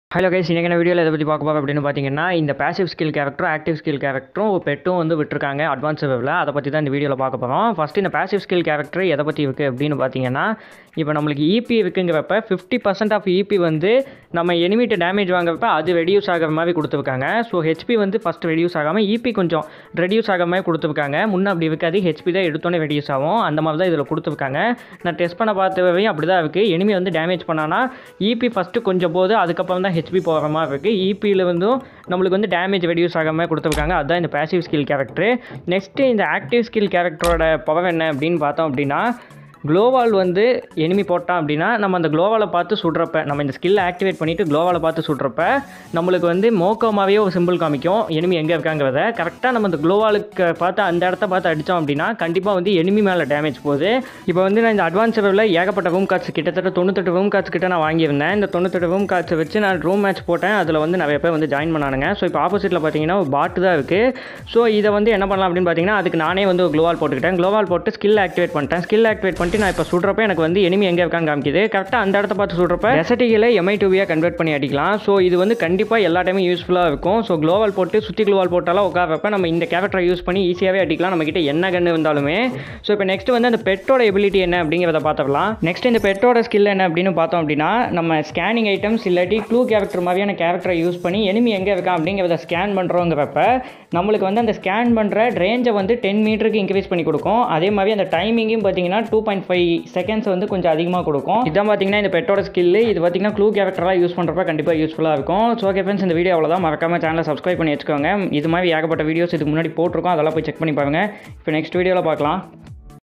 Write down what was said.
hello guys இன்றைக்கான வீடியோவில் எதை பற்றி பார்க்க போகிறோம் அப்படின்னு பார்த்தீங்கன்னா இந்த பேசிவ் ஸ்கில் கேரக்டரும் ஆக்டிவ் ஸ்கில் கேரக்டரும் பெட்டும் வந்து விட்டுருக்காங்க அட்வான்ஸ் வெவ்வில் அதை பற்றி தான் இந்த வீடியோவில் பார்க்க போகிறோம் ஃபஸ்ட்டு இந்த பேசிவ் ஸ்கில் கேரக்டர் எதை பற்றி இருக்குது அப்படின்னு பார்த்தீங்கன்னா இப்போ நம்மளுக்கு இபி இருக்குங்கிறப்ப ஃபிஃப்டி பர்சன்ட் ஆஃப் இபி வந்து நம்ம எனிமிட்ட டேமேஜ் வாங்குறப்ப அது ரெடியூஸ் ஆகிற மாதிரி கொடுத்துருக்காங்க ஸோ ஹெச்பி வந்து ஃபஸ்ட் ரெடியூஸ் ஆகாமல் இபி கொஞ்சம் ரெடியூஸ் ஆகிற மாதிரி கொடுத்துருக்காங்க முன்னே அப்படி இருக்காது ஹெச்பி தான் எடுத்தோன்னே ரெடியூஸ் ஆகும் அந்த மாதிரி தான் இதில் கொடுத்துருக்காங்க நான் டெஸ்ட் பண்ண பார்த்தவையும் அப்படி தான் இருக்குது எனிமி வந்து டேமேஜ் பண்ணானா இபி ஃபஸ்ட்டு கொஞ்சம் போது அதுக்கப்புறம் தான் ஹெச்பி போகிற மாதிரி இருக்குது இபியில் வந்தும் நம்மளுக்கு வந்து டேமேஜ் ரெடியூஸ் ஆகாம மாதிரி கொடுத்துருக்காங்க அதுதான் இந்த பேசிவ் ஸ்கில் கேரக்டர் நெக்ஸ்ட்டு இந்த ஆக்டிவ் ஸ்கில் கேரக்டரோட பவர் என்ன அப்படின்னு பார்த்தோம் அப்படின்னா க்ளோவால் வந்து எனிமி போட்டான் அப்படின்னா நம்ம அந்த க்ளோவாலை பார்த்து சுடுறப்ப நம்ம இந்த ஸ்கில்லை ஆக்டிவேட் பண்ணிவிட்டு க்ளோவாலை பார்த்து சுடுறப்ப நம்மளுக்கு வந்து மோக்கோமாவே ஒரு சிம்பிள் காமிக்கும் எனிமி எங்கே இருக்காங்கிறத கரெக்டாக நம்ம அந்த க்ளோவாலுக்கு பார்த்து அந்த இடத்த பார்த்து அடித்தோம் அப்படின்னா கண்டிப்பாக வந்து எனிமி மேலே டேமேஜ் போகுது இப்போ வந்து நான் இந்த அட்வான்ஸ் லெவலில் ஏகப்பட்ட ரூம் கார்ட்ஸ் கிட்டத்தட்ட தொண்ணூத்தெட்டு ரூம் கார்ட்ஸ் கிட்ட நான் வாங்கியிருந்தேன் இந்த தொண்ணூத்தெட்டு ரூம் கார்ட்ஸை வச்சு நான் ரூம் மேட்ச் போட்டேன் அதில் வந்து நிறைய பேர் வந்து ஜாயின் பண்ணானுங்க ஸோ இப்போ ஆப்போசிட்டில் பார்த்தீங்கன்னா ஒரு பாட்டு தான் இருக்குது ஸோ இதை வந்து என்ன பண்ணலாம் அப்படின்னு பார்த்தீங்கன்னா அதுக்கு நானே வந்து ஒரு க்ளோவால் போட்டுக்கிட்டேன் க்ளோவால் போட்டு ஸ்கில் ஆக்டிவேட் பண்ணிட்டேன் ஸ்கில் ஆக்டிவேட் பண்ணிட்டு நான் இப்போ சுடுறப்ப எனக்கு வந்து எனிமி எங்கே இருக்கான்னு காமிக்குது கரெக்டாக அந்த இடத்த பார்த்து சுடுறப்ப எசட்டிகளை எம்ஐ டூவியாக கன்வெர்ட் பண்ணி அடிக்கலாம் ஸோ இது வந்து கண்டிப்பாக எல்லா டைமும் யூஸ்ஃபுல்லாக இருக்கும் ஸோ க்ளோவால் போட்டு சுற்றி க்ளோவால் போட்டாலும் உட்காரப்ப நம்ம இந்த கேரக்டரை யூஸ் பண்ணி ஈஸியாகவே அடிக்கலாம் நம்மக்கிட்ட என்ன கன்று இருந்தாலுமே ஸோ இப்போ நெக்ஸ்ட் வந்து அந்த பெட்டோட எபிலிட்டி என்ன அப்படிங்கிறத பார்த்துக்கலாம் நெக்ஸ்ட் இந்த பெட்டோட ஸ்கில் என்ன அப்படின்னு பார்த்தோம் அப்படின்னா நம்ம ஸ்கேனிங் ஐட்டம்ஸ் இல்லாட்டி க்ளூ கேரக்டர் மாதிரியான கேரக்டரை யூஸ் பண்ணி எனிமி எங்கே இருக்கான் அப்படிங்கிறத ஸ்கேன் பண்ணுறோங்கிறப்ப நம்மளுக்கு வந்து அந்த ஸ்கேன் பண்ணுற ரேஞ்சை வந்து டென் மீட்டருக்கு இன்க்ரீஸ் பண்ணி கொடுக்கும் அதே மாதிரி அந்த டைமிங்கும் பார்த்தீங்கன்னா டூ பாயிண்ட் ஃபைவ் செகண்ட்ஸ் வந்து கொஞ்சம் அதிகமாக கொடுக்கும் இதான் பார்த்தீங்கன்னா இந்த பெட்டோட ஸ்கில் இது பார்த்தீங்கன்னா க்ளூ கேரக்டராக யூஸ் பண்ணுறப்ப கண்டிப்பாக யூஸ்ஃபுல்லாக இருக்கும் ஸோ ஓகே ஃப்ரெண்ட்ஸ் இந்த வீடியோ அவ்வளோதான் மறக்காம சேனலை சப்ஸ்கிரைப் பண்ணி வச்சுக்கோங்க இது மாதிரி ஏகப்பட்ட வீடியோஸ் இதுக்கு முன்னாடி போட்டிருக்கோம் அதெல்லாம் போய் செக் பண்ணி பாருங்கள் இப்போ நெக்ஸ்ட் வீடியோவில் பார்க்கலாம்